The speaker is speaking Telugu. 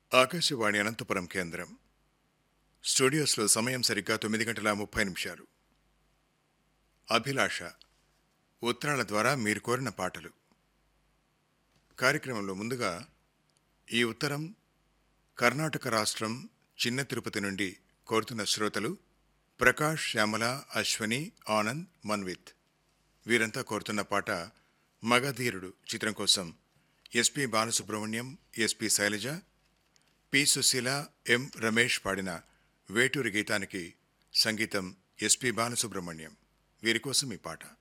ఆకాశవాణి అనంతపురం కేంద్రం స్టూడియోస్లో సమయం సరిగ్గా తొమ్మిది గంటల ముప్పై నిమిషాలు అభిలాష ఉత్తరాల ద్వారా మీరు కోరిన పాటలు కార్యక్రమంలో ముందుగా ఈ ఉత్తరం కర్ణాటక రాష్ట్రం చిన్న తిరుపతి నుండి కోరుతున్న శ్రోతలు ప్రకాష్ శ్యామల అశ్వని ఆనంద్ మన్విత్ వీరంతా కోరుతున్న పాట మగధీరుడు చిత్రం కోసం SP Balasubrahmanyam SP Sailaja P Susheela M Ramesh పాడిన వేటూరి గీతానికి సంగీతం ఎస్పి బాలసుబ్రహ్మణ్యం వీరి కోసం ఈ పాట